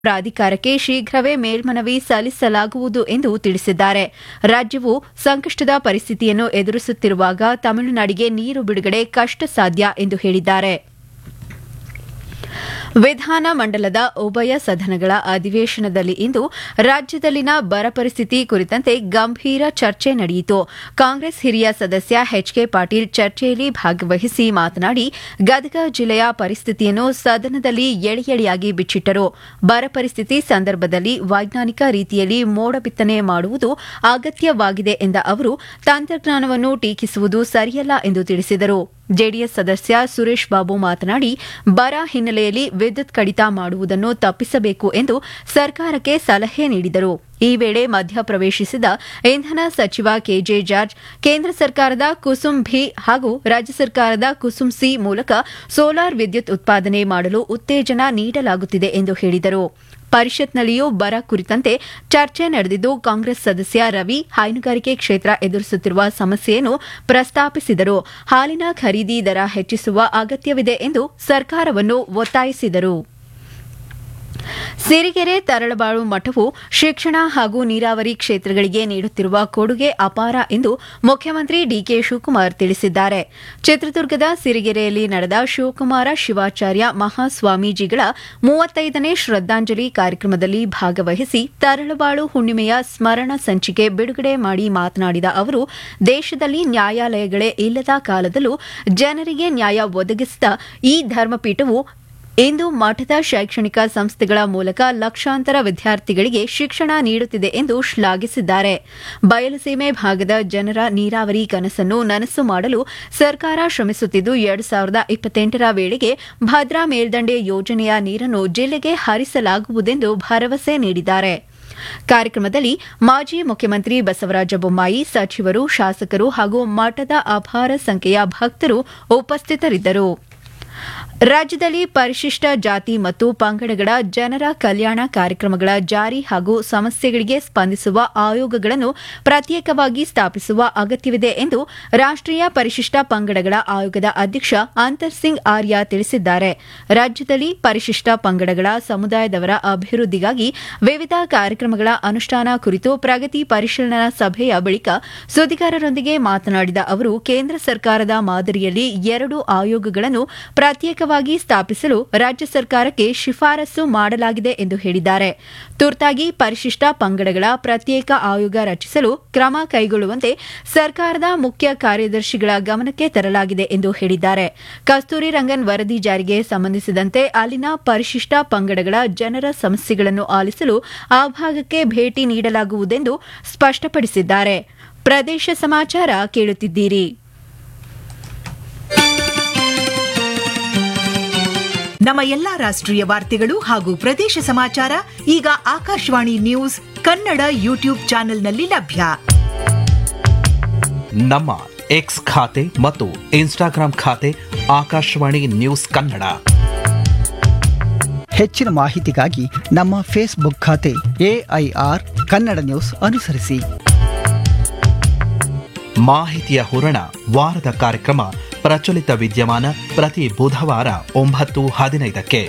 ಪ್ರಾಧಿಕಾರಕ್ಕೆ ಶೀಘ್ರವೇ ಮೇಲ್ಮನವಿ ಸಲ್ಲಿಸಲಾಗುವುದು ಎಂದು ತಿಳಿಸಿದ್ದಾರೆ ರಾಜ್ಯವು ಸಂಕಷ್ಟದ ಪರಿಸ್ಥಿತಿಯನ್ನು ಎದುರಿಸುತ್ತಿರುವಾಗ ತಮಿಳುನಾಡಿಗೆ ನೀರು ಬಿಡುಗಡೆ ಕಷ್ಟ ಸಾಧ್ಯ ಎಂದು ಹೇಳಿದ್ದಾರೆ ವಿಧಾನ ಮಂಡಲದ ಉಭಯ ಸದನಗಳ ಅಧಿವೇಶನದಲ್ಲಿ ಇಂದು ರಾಜ್ಯದಲ್ಲಿನ ಬರ ಪರಿಸ್ಥಿತಿ ಕುರಿತಂತೆ ಗಂಭೀರ ಚರ್ಚೆ ನಡೆಯಿತು ಕಾಂಗ್ರೆಸ್ ಹಿರಿಯ ಸದಸ್ಯ ಎಚ್ಕೆ ಪಾಟೀಲ್ ಚರ್ಚೆಯಲ್ಲಿ ಭಾಗವಹಿಸಿ ಮಾತನಾಡಿ ಗದಗ ಜಿಲ್ಲೆಯ ಪರಿಸ್ಥಿತಿಯನ್ನು ಸದನದಲ್ಲಿ ಎಳೆ ಎಳೆಯಾಗಿ ಬಿಚ್ಚಿಟ್ಟರು ಬರ ಪರಿಸ್ಥಿತಿ ಸಂದರ್ಭದಲ್ಲಿ ವೈಜ್ಞಾನಿಕ ರೀತಿಯಲ್ಲಿ ಮೋಡ ಬಿತ್ತನೆ ಮಾಡುವುದು ಅಗತ್ಯವಾಗಿದೆ ಎಂದ ಅವರು ತಂತ್ರಜ್ಞಾನವನ್ನು ಟೀಕಿಸುವುದು ಸರಿಯಲ್ಲ ಎಂದು ತಿಳಿಸಿದರು ಜೆಡಿಎಸ್ ಸದಸ್ಯ ಸುರೇಶ್ ಬಾಬು ಮಾತನಾಡಿ ಬರ ಹಿನ್ನೆಲೆಯಲ್ಲಿ ವಿದ್ಯುತ್ ಕಡಿತ ಮಾಡುವುದನ್ನು ತಪ್ಪಿಸಬೇಕು ಎಂದು ಸರ್ಕಾರಕ್ಕೆ ಸಲಹೆ ನೀಡಿದರು ಈ ವೇಳೆ ಮಧ್ಯಪ್ರವೇಶಿಸಿದ ಇಂಧನ ಸಚಿವ ಕೆಜೆ ಜಾರ್ಜ್ ಕೇಂದ್ರ ಸರ್ಕಾರದ ಕುಸುಮ್ ಭಿ ಹಾಗೂ ರಾಜ್ಯ ಸರ್ಕಾರದ ಕುಸುಮ್ ಸಿ ಮೂಲಕ ಸೋಲಾರ್ ವಿದ್ಯುತ್ ಉತ್ಪಾದನೆ ಮಾಡಲು ಉತ್ತೇಜನ ನೀಡಲಾಗುತ್ತಿದೆ ಎಂದು ಹೇಳಿದರು ಪರಿಷತ್ನಲ್ಲಿಯೂ ಬರ ಕುರಿತಂತೆ ಚರ್ಚೆ ನಡೆದಿದ್ದು ಕಾಂಗ್ರೆಸ್ ಸದಸ್ಯ ರವಿ ಹೈನುಗಾರಿಕೆ ಕ್ಷೇತ್ರ ಎದುರಿಸುತ್ತಿರುವ ಸಮಸ್ಯೆಯನ್ನು ಪ್ರಸ್ತಾಪಿಸಿದರು ಹಾಲಿನ ಖರೀದಿ ದರ ಹೆಚ್ಚಿಸುವ ಅಗತ್ಯವಿದೆ ಎಂದು ಸರ್ಕಾರವನ್ನು ಒತ್ತಾಯಿಸಿದರು ಸಿರಿಗೆರೆ ತರಳಬಾಳು ಮಠವು ಶಿಕ್ಷಣ ಹಾಗೂ ನೀರಾವರಿ ಕ್ಷೇತ್ರಗಳಿಗೆ ನೀಡುತ್ತಿರುವ ಕೊಡುಗೆ ಅಪಾರ ಎಂದು ಮುಖ್ಯಮಂತ್ರಿ ಡಿಕೆ ಶಿವಕುಮಾರ್ ತಿಳಿಸಿದ್ದಾರೆ ಚಿತ್ರದುರ್ಗದ ಸಿರಿಗೆರೆಯಲ್ಲಿ ನಡೆದ ಶಿವಕುಮಾರ ಶಿವಾಚಾರ್ಯ ಮಹಾಸ್ವಾಮೀಜಿಗಳ ಮೂವತ್ತೈದನೇ ಶ್ರದ್ದಾಂಜಲಿ ಕಾರ್ಯಕ್ರಮದಲ್ಲಿ ಭಾಗವಹಿಸಿ ತರಳಬಾಳು ಹುಣ್ಣಿಮೆಯ ಸ್ಮರಣ ಸಂಚಿಕೆ ಬಿಡುಗಡೆ ಮಾಡಿ ಮಾತನಾಡಿದ ಅವರು ದೇಶದಲ್ಲಿ ನ್ಯಾಯಾಲಯಗಳೇ ಇಲ್ಲದ ಕಾಲದಲ್ಲೂ ಜನರಿಗೆ ನ್ಯಾಯ ಒದಗಿಸಿದ ಈ ಧರ್ಮಪೀಠವು ಇಂದು ಮಠದ ಶೈಕ್ಷಣಿಕ ಸಂಸ್ಥೆಗಳ ಮೂಲಕ ಲಕ್ಷಾಂತರ ವಿದ್ಯಾರ್ಥಿಗಳಿಗೆ ಶಿಕ್ಷಣ ನೀಡುತ್ತಿದೆ ಎಂದು ಶ್ಲಾಘಿಸಿದ್ದಾರೆ ಬಯಲುಸೀಮೆ ಭಾಗದ ಜನರ ನೀರಾವರಿ ಕನಸನ್ನು ನನಸು ಮಾಡಲು ಸರ್ಕಾರ ಶ್ರಮಿಸುತ್ತಿದ್ದು ಎರಡು ಸಾವಿರದ ಇಪ್ಪತ್ತೆಂಟರ ವೇಳೆಗೆ ಭದ್ರಾ ಮೇಲ್ದಂಡೆ ಯೋಜನೆಯ ನೀರನ್ನು ಜಿಲ್ಲೆಗೆ ಹರಿಸಲಾಗುವುದೆಂದು ಭರವಸೆ ನೀಡಿದ್ದಾರೆ ಕಾರ್ಯಕ್ರಮದಲ್ಲಿ ಮಾಜಿ ಮುಖ್ಯಮಂತ್ರಿ ಬಸವರಾಜ ಬೊಮ್ಮಾಯಿ ಸಚಿವರು ಶಾಸಕರು ಹಾಗೂ ಮಠದ ಅಪಾರ ಸಂಖ್ಯೆಯ ಭಕ್ತರು ಉಪಸ್ಥಿತರಿದ್ದರು ರಾಜ್ಯದಲ್ಲಿ ಪರಿಶಿಷ್ಟ ಜಾತಿ ಮತ್ತು ಪಂಗಡಗಳ ಜನರ ಕಲ್ಯಾಣ ಕಾರ್ಯಕ್ರಮಗಳ ಜಾರಿ ಹಾಗೂ ಸಮಸ್ಯೆಗಳಿಗೆ ಸ್ಪಂದಿಸುವ ಆಯೋಗಗಳನ್ನು ಪ್ರತ್ಯೇಕವಾಗಿ ಸ್ಥಾಪಿಸುವ ಅಗತ್ಯವಿದೆ ಎಂದು ರಾಷ್ಟೀಯ ಪರಿಶಿಷ್ಟ ಪಂಗಡಗಳ ಆಯೋಗದ ಅಧ್ಯಕ್ಷ ಅಂತರ್ ಸಿಂಗ್ ಆರ್ಯ ತಿಳಿಸಿದ್ದಾರೆ ರಾಜ್ಯದಲ್ಲಿ ಪರಿಶಿಷ್ಟ ಪಂಗಡಗಳ ಸಮುದಾಯದವರ ಅಭಿವೃದ್ಧಿಗಾಗಿ ವಿವಿಧ ಕಾರ್ಯಕ್ರಮಗಳ ಅನುಷ್ಠಾನ ಕುರಿತು ಪ್ರಗತಿ ಪರಿಶೀಲನಾ ಸಭೆಯ ಬಳಿಕ ಸುದ್ದಿಗಾರರೊಂದಿಗೆ ಮಾತನಾಡಿದ ಅವರು ಕೇಂದ್ರ ಸರ್ಕಾರದ ಮಾದರಿಯಲ್ಲಿ ಎರಡು ಆಯೋಗಗಳನ್ನು ಪ್ರತ್ಯೇಕವಾಗಿ ಸ್ಥಾಪಿಸಲು ರಾಜ್ಯ ಸರ್ಕಾರಕ್ಕೆ ಶಿಫಾರಸು ಮಾಡಲಾಗಿದೆ ಎಂದು ಹೇಳಿದ್ದಾರೆ ತುರ್ತಾಗಿ ಪರಿಶಿಷ್ಟ ಪಂಗಡಗಳ ಪ್ರತ್ಯೇಕ ಆಯೋಗ ರಚಿಸಲು ಕ್ರಮ ಕೈಗೊಳ್ಳುವಂತೆ ಸರ್ಕಾರದ ಮುಖ್ಯ ಕಾರ್ಯದರ್ಶಿಗಳ ಗಮನಕ್ಕೆ ತರಲಾಗಿದೆ ಎಂದು ಹೇಳಿದ್ದಾರೆ ಕಸ್ತೂರಿ ರಂಗನ್ ವರದಿ ಜಾರಿಗೆ ಸಂಬಂಧಿಸಿದಂತೆ ಅಲ್ಲಿನ ಪರಿಶಿಷ್ಟ ಪಂಗಡಗಳ ಜನರ ಸಮಸ್ಯೆಗಳನ್ನು ಆಲಿಸಲು ಆ ಭಾಗಕ್ಕೆ ಭೇಟಿ ನೀಡಲಾಗುವುದೆಂದು ಸ್ಪಷ್ಟಪಡಿಸಿದ್ದಾರೆ ಪ್ರದೇಶ ಸಮಾಚಾರ ಕೇಳುತ್ತಿದ್ದೀರಿ ನಮ್ಮ ಎಲ್ಲಾ ರಾಷ್ಟ್ರೀಯ ವಾರ್ತೆಗಳು ಹಾಗೂ ಪ್ರದೇಶ ಸಮಾಚಾರ ಈಗ ಆಕಾಶವಾಣಿ ನ್ಯೂಸ್ ಕನ್ನಡ ಯೂಟ್ಯೂಬ್ ಚಾನೆಲ್ನಲ್ಲಿ ಲಭ್ಯ ನಮ್ಮ ಎಕ್ಸ್ ಖಾತೆ ಮತ್ತು ಇನ್ಸ್ಟಾಗ್ರಾಂ ಖಾತೆ ಆಕಾಶವಾಣಿ ನ್ಯೂಸ್ ಕನ್ನಡ ಹೆಚ್ಚಿನ ಮಾಹಿತಿಗಾಗಿ ನಮ್ಮ ಫೇಸ್ಬುಕ್ ಖಾತೆ ಎಐಆರ್ ಕನ್ನಡ ನ್ಯೂಸ್ ಅನುಸರಿಸಿ ಮಾಹಿತಿಯ ಹೂರಣ ವಾರದ ಕಾರ್ಯಕ್ರಮ ಪ್ರಚಲಿತ ವಿದ್ಯಮಾನ ಪ್ರತಿ ಬುಧವಾರ ಒಂಬತ್ತು ಹದಿನೈದಕ್ಕೆ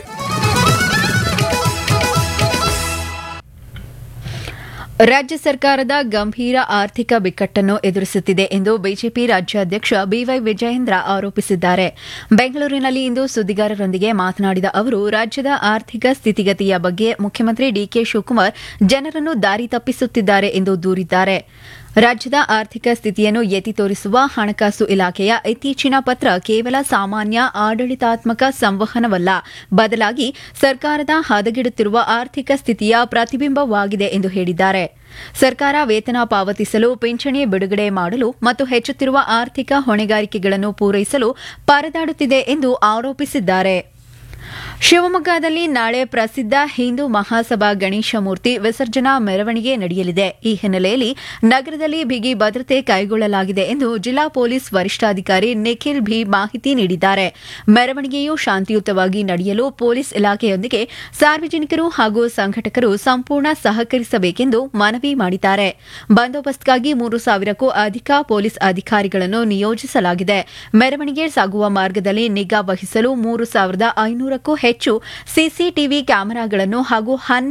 ರಾಜ್ಯ ಸರ್ಕಾರದ ಗಂಭೀರ ಆರ್ಥಿಕ ಬಿಕ್ಕಟ್ಟನ್ನು ಎದುರಿಸುತ್ತಿದೆ ಎಂದು ಬಿಜೆಪಿ ರಾಜ್ಯಾಧ್ಯಕ್ಷ ಬಿವೈ ವಿಜಯೇಂದ್ರ ಆರೋಪಿಸಿದ್ದಾರೆ ಬೆಂಗಳೂರಿನಲ್ಲಿ ಇಂದು ಸುದ್ದಿಗಾರರೊಂದಿಗೆ ಮಾತನಾಡಿದ ಅವರು ರಾಜ್ಯದ ಆರ್ಥಿಕ ಸ್ಥಿತಿಗತಿಯ ಬಗ್ಗೆ ಮುಖ್ಯಮಂತ್ರಿ ಡಿಕೆ ಶಿವಕುಮಾರ್ ಜನರನ್ನು ದಾರಿ ತಪ್ಪಿಸುತ್ತಿದ್ದಾರೆ ಎಂದು ದೂರಿದ್ದಾರೆ ರಾಜ್ಯದ ಆರ್ಥಿಕ ಸ್ಥಿತಿಯನ್ನು ಎತ್ತಿ ತೋರಿಸುವ ಹಣಕಾಸು ಇಲಾಖೆಯ ಇತ್ತೀಚಿನ ಪತ್ರ ಕೇವಲ ಸಾಮಾನ್ಯ ಆಡಳಿತಾತ್ಮಕ ಸಂವಹನವಲ್ಲ ಬದಲಾಗಿ ಸರ್ಕಾರದ ಹದಗೆಡುತ್ತಿರುವ ಆರ್ಥಿಕ ಸ್ಥಿತಿಯ ಪ್ರತಿಬಿಂಬವಾಗಿದೆ ಎಂದು ಹೇಳಿದ್ದಾರೆ ಸರ್ಕಾರ ವೇತನ ಪಾವತಿಸಲು ಪಿಂಚಣಿ ಬಿಡುಗಡೆ ಮಾಡಲು ಮತ್ತು ಹೆಚ್ಚುತ್ತಿರುವ ಆರ್ಥಿಕ ಹೊಣೆಗಾರಿಕೆಗಳನ್ನು ಪೂರೈಸಲು ಪರದಾಡುತ್ತಿದೆ ಎಂದು ಆರೋಪಿಸಿದ್ದಾರೆ ಶಿವಮೊಗ್ಗದಲ್ಲಿ ನಾಳೆ ಪ್ರಸಿದ್ಧ ಹಿಂದೂ ಮಹಾಸಭಾ ಗಣೇಶ ಮೂರ್ತಿ ವಿಸರ್ಜನಾ ಮೆರವಣಿಗೆ ನಡೆಯಲಿದೆ ಈ ಹಿನ್ನೆಲೆಯಲ್ಲಿ ನಗರದಲ್ಲಿ ಬಿಗಿ ಭದ್ರತೆ ಕೈಗೊಳ್ಳಲಾಗಿದೆ ಎಂದು ಜಿಲ್ಲಾ ಪೊಲೀಸ್ ವರಿಷ್ಠಾಧಿಕಾರಿ ನಿಖಿಲ್ ಭಿ ಮಾಹಿತಿ ನೀಡಿದ್ದಾರೆ ಮೆರವಣಿಗೆಯು ಶಾಂತಿಯುತವಾಗಿ ನಡೆಯಲು ಪೊಲೀಸ್ ಇಲಾಖೆಯೊಂದಿಗೆ ಸಾರ್ವಜನಿಕರು ಹಾಗೂ ಸಂಘಟಕರು ಸಂಪೂರ್ಣ ಸಹಕರಿಸಬೇಕೆಂದು ಮನವಿ ಮಾಡಿದ್ದಾರೆ ಬಂದೋಬಸ್ತ್ಗಾಗಿ ಮೂರು ಸಾವಿರಕ್ಕೂ ಅಧಿಕ ಪೊಲೀಸ್ ಅಧಿಕಾರಿಗಳನ್ನು ನಿಯೋಜಿಸಲಾಗಿದೆ ಮೆರವಣಿಗೆ ಸಾಗುವ ಮಾರ್ಗದಲ್ಲಿ ನಿಗಾ ವಹಿಸಲು ಮೂರು ಸಾವಿರದ ಐನೂರಕ್ಕೂ ಹೆಚ್ಚು ಸಿಸಿಟಿವಿ ಕ್ಯಾಮೆರಾಗಳನ್ನು ಹಾಗೂ